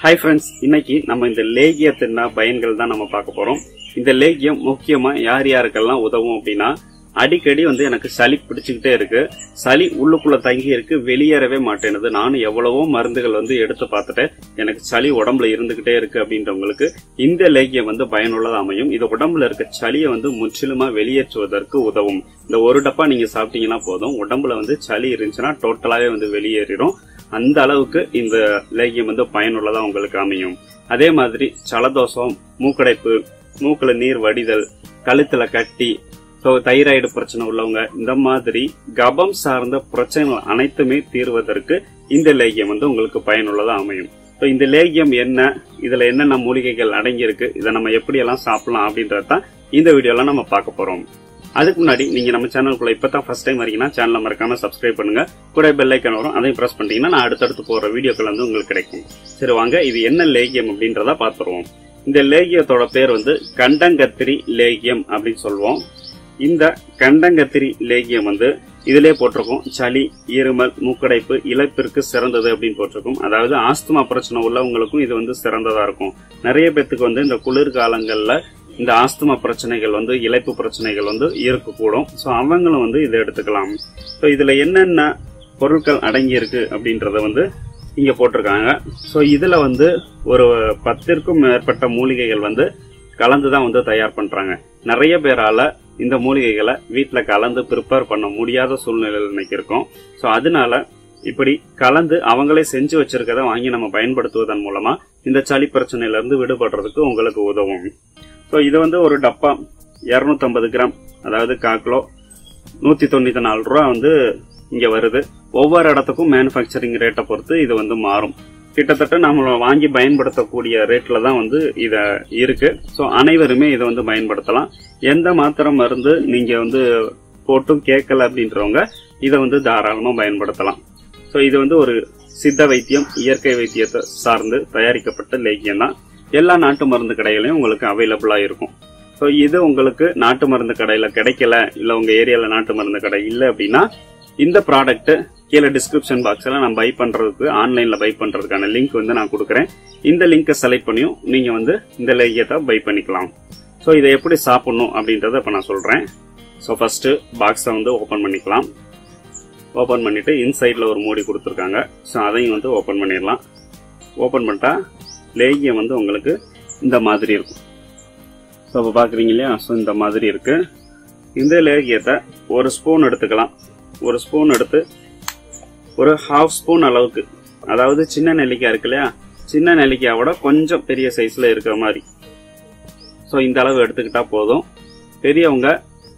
hi friends இன்னைக்கு நம்ம இந்த லேகியத்தின் பயன்கள் தான் நம்ம பார்க்க போறோம் இந்த லேகியம் முக்கியமா யார் யாருக்கெல்லாம் உதவும் அப்படின்னா அடிக்கடி வந்து எனக்கு சளி பிடிச்சுக்கிட்டே இருக்கு சளி உள்ளுக்குள்ள தங்கி இருக்கு வெளியேறவே மாட்டேனுது நானும் எவ்வளவோ மருந்துகள் வந்து எடுத்து பார்த்துட்டேன் எனக்கு சளி உடம்புல இருந்துகிட்டே இருக்கு அப்படின்றவங்களுக்கு இந்த லேகியம் வந்து பயனுள்ளதா அமையும் இது உடம்புல இருக்க சளியை வந்து முற்றிலுமா வெளியேற்றுவதற்கு உதவும் இந்த ஒரு டப்பா நீங்க சாப்பிட்டீங்கன்னா போதும் உடம்புல வந்து சளி இருந்துச்சுன்னா டோட்டலாவே வந்து வெளியேறிடும் அந்த அளவுக்கு இந்த லேகியம் வந்து பயனுள்ளதா உங்களுக்கு அமையும் அதே மாதிரி சலதோஷம் மூக்கடைப்பு மூக்குல நீர் வடிதல் கழுத்துல கட்டி ஸோ தைராய்டு பிரச்சனை உள்ளவங்க இந்த மாதிரி கபம் சார்ந்த பிரச்சனைகள் அனைத்துமே தீர்வதற்கு இந்த லேகியம் வந்து உங்களுக்கு பயனுள்ளதா அமையும் ஸோ இந்த லேகியம் என்ன இதுல என்னென்ன மூலிகைகள் அடங்கி இருக்கு இதை நம்ம எப்படி எல்லாம் சாப்பிடலாம் அப்படின்றத தான் இந்த வீடியோல நம்ம பார்க்க போறோம் அதுக்கு முன்னாடி நீங்க நம்ம சேனலுக்குள்ள இப்பதான் ஃபர்ஸ்ட் டைம் வரீங்கன்னா சேனலை மறக்காம சப்ஸ்கிரைப் பண்ணுங்க கூட பெல் ஐக்கன் வரும் அதையும் பிரஸ் பண்ணிட்டீங்கன்னா நான் அடுத்தடுத்து போற வீடியோக்கள் வந்து உங்களுக்கு கிடைக்கும் சரி வாங்க இது என்ன லேகியம் அப்படின்றத பார்த்துருவோம் இந்த லேகியத்தோட பேர் வந்து கண்டங்கத்திரி லேகியம் அப்படின்னு சொல்லுவோம் இந்த கண்டங்கத்திரி லேகியம் வந்து இதிலே போட்டிருக்கும் சளி இருமல் மூக்கடைப்பு இழப்பிற்கு சிறந்தது அப்படின்னு போட்டிருக்கும் அதாவது ஆஸ்துமா பிரச்சனை உள்ளவங்களுக்கும் இது வந்து சிறந்ததா இருக்கும் நிறைய பேத்துக்கு வந்து இந்த குளிர்காலங்கள்ல இந்த ஆஸ்துமா பிரச்சனைகள் வந்து இழைப்பு பிரச்சனைகள் வந்து இருக்கக்கூடும் ஸோ அவங்களும் வந்து இதை எடுத்துக்கலாம் ஸோ இதுல என்னென்ன பொருட்கள் அடங்கி இருக்கு அப்படின்றத வந்து இங்க போட்டிருக்காங்க ஸோ இதுல வந்து ஒரு பத்திற்கும் மேற்பட்ட மூலிகைகள் வந்து கலந்து தான் வந்து தயார் பண்றாங்க நிறைய பேரால இந்த மூலிகைகளை வீட்டுல கலந்து ப்ரிப்பேர் பண்ண முடியாத சூழ்நிலையில் இன்னைக்கு இருக்கோம் ஸோ அதனால இப்படி கலந்து அவங்களே செஞ்சு வச்சிருக்கதை வாங்கி நம்ம பயன்படுத்துவதன் மூலமா இந்த சளி பிரச்சனையில இருந்து விடுபடுறதுக்கு உங்களுக்கு உதவும் ஸோ இது வந்து ஒரு டப்பா 250 கிராம் அதாவது கால் கிலோ நூத்தி தொண்ணூத்தி நாலு ரூபா வந்து இங்க வருது ஒவ்வொரு இடத்துக்கும் மேனுஃபேக்சரிங் ரேட்டை பொறுத்து இது வந்து மாறும் கிட்டத்தட்ட நம்ம வாங்கி பயன்படுத்தக்கூடிய ரேட்ல தான் வந்து இத இருக்கு ஸோ அனைவருமே இதை வந்து பயன்படுத்தலாம் எந்த மாத்திரை மருந்து நீங்க வந்து போட்டும் கேட்கல அப்படின்றவங்க இதை வந்து தாராளமா பயன்படுத்தலாம் ஸோ இது வந்து ஒரு சித்த வைத்தியம் இயற்கை வைத்தியத்தை சார்ந்து தயாரிக்கப்பட்ட லேகியம் தான் எல்லா நாட்டு மருந்து கடைகளையும் உங்களுக்கு அவைலபிளா இருக்கும் ஸோ இது உங்களுக்கு நாட்டு மருந்து கடையில கிடைக்கல இல்ல உங்க ஏரியால நாட்டு மருந்து கடை இல்லை அப்படின்னா இந்த ப்ராடக்ட் கீழே டிஸ்கிரிப்ஷன் பாக்ஸ்ல நான் பை பண்றதுக்கு ஆன்லைன்ல பை பண்றதுக்கான லிங்க் வந்து நான் கொடுக்குறேன் இந்த லிங்கை செலக்ட் பண்ணியும் நீங்க வந்து இந்த லேகியத்தை பை பண்ணிக்கலாம் ஸோ இதை எப்படி சாப்பிடணும் அப்படின்றத இப்போ நான் சொல்றேன் ஸோ ஃபர்ஸ்ட் பாக்ஸை வந்து ஓப்பன் பண்ணிக்கலாம் ஓப்பன் பண்ணிட்டு இன்சைட்ல ஒரு மூடி கொடுத்துருக்காங்க ஸோ அதையும் வந்து ஓப்பன் பண்ணிடலாம் ஓப்பன் பண்ணிட்டா லேகியம் வந்து உங்களுக்கு இந்த மாதிரி இருக்கும் ஸோ இப்போ பார்க்குறீங்க இல்லையா ஸோ இந்த மாதிரி இருக்கு இந்த லேகியத்தை ஒரு ஸ்பூன் எடுத்துக்கலாம் ஒரு ஸ்பூன் எடுத்து ஒரு ஹாஃப் ஸ்பூன் அளவுக்கு அதாவது சின்ன நெல்லிக்காய் இருக்கு இல்லையா சின்ன நெல்லிக்காயோட கொஞ்சம் பெரிய சைஸ்ல இருக்கிற மாதிரி ஸோ இந்த அளவு எடுத்துக்கிட்டா போதும் பெரியவங்க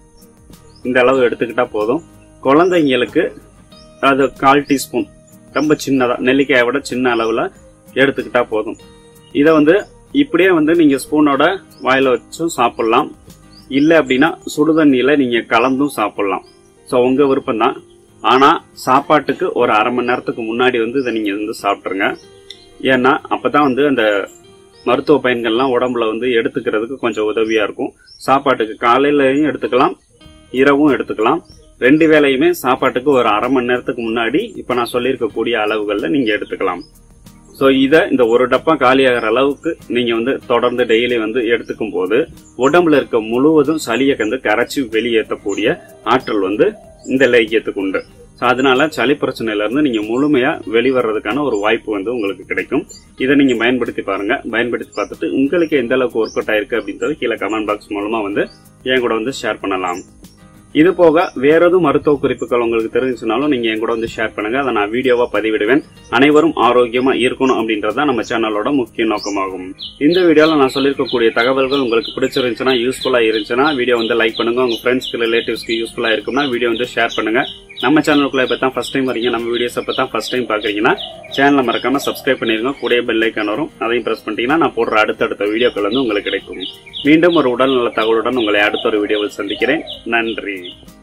இந்த அளவு எடுத்துக்கிட்டா போதும் குழந்தைங்களுக்கு அது கால் டீஸ்பூன் ரொம்ப சின்னதா நெல்லிக்காயை விட சின்ன அளவுல எடுத்துக்கிட்டா போதும் இதை வந்து இப்படியே வந்து நீங்க ஸ்பூனோட வாயில வச்சும் சாப்பிடலாம் இல்லை அப்படின்னா சுடுதண்ணியில நீங்க கலந்தும் சாப்பிடலாம் ஸோ உங்க விருப்பம் தான் ஆனா சாப்பாட்டுக்கு ஒரு அரை மணி நேரத்துக்கு முன்னாடி வந்து இதை நீங்க வந்து சாப்பிட்ருங்க ஏன்னா அப்பதான் வந்து அந்த மருத்துவ பயன்கள்லாம் உடம்புல வந்து எடுத்துக்கிறதுக்கு கொஞ்சம் உதவியா இருக்கும் சாப்பாட்டுக்கு காலையிலயும் எடுத்துக்கலாம் இரவும் எடுத்துக்கலாம் ரெண்டு வேளையுமே சாப்பாட்டுக்கு ஒரு அரை மணி நேரத்துக்கு முன்னாடி இப்ப நான் சொல்லியிருக்கக்கூடிய அளவுகள்ல நீங்க எடுத்துக்கலாம் ஸோ இதை இந்த ஒரு டப்பா காலியாகிற அளவுக்கு நீங்க வந்து தொடர்ந்து டெய்லி வந்து எடுத்துக்கும் போது உடம்புல இருக்க முழுவதும் சளியை வந்து கரைச்சி வெளியேற்றக்கூடிய ஆற்றல் வந்து இந்த லேகியத்துக்கு உண்டு ஸோ அதனால சளி பிரச்சனையில இருந்து நீங்க முழுமையா வெளிவரதுக்கான ஒரு வாய்ப்பு வந்து உங்களுக்கு கிடைக்கும் இதை நீங்க பயன்படுத்தி பாருங்க பயன்படுத்தி பார்த்துட்டு உங்களுக்கு எந்த அளவுக்கு ஒர்க் அவுட் ஆயிருக்கு அப்படின்றது கீழே கமெண்ட் பாக்ஸ் மூலமா வந்து என் கூட வந்து ஷேர் பண்ணலாம் இது போக வேற எதுவும் மருத்துவ குறிப்புகள் உங்களுக்கு தெரிஞ்சுனாலும் நீங்க என் கூட வந்து ஷேர் பண்ணுங்க அதை நான் வீடியோவா பதிவிடுவேன் அனைவரும் ஆரோக்கியமா இருக்கணும் அப்படின்றத நம்ம சேனலோட முக்கிய நோக்கமாகும் இந்த வீடியோல நான் சொல்லியிருக்கக்கூடிய தகவல்கள் உங்களுக்கு பிடிச்சிருந்துச்சுன்னா யூஸ்ஃபுல்லா இருந்துச்சுன்னா வீடியோ வந்து லைக் பண்ணுங்க உங்க ஃப்ரெண்ட்ஸ்க்கு ரிலேட்டிவ்ஸ்க்கு யூஸ்ஃபுல்லா இருக்கும்னா வீடியோ வந்து ஷேர் பண்ணுங்க நம்ம சேனலுக்குள்ள இப்ப தான் ஃபர்ஸ்ட் டைம் வரீங்க நம்ம வீடியோஸ் இப்ப தான் ஃபர்ஸ்ட் டைம் பாக்குறீங்கன்னா சேனலை மறக்காம சப்ஸ்கிரைப் பண்ணிருங்க கூடிய பெல் ஐக்கான் வரும் அதையும் பிரஸ் பண்ணிட்டீங்கன்னா நான் போடுற அடுத்தடுத்த வீடியோக்கள் வந்து உங்களுக்கு கிடைக்கும் மீண்டும் ஒரு உடல்நல தகவலுடன் உங்களை அடுத்த ஒரு வீடியோவில் சந்திக்கிறேன் நன்றி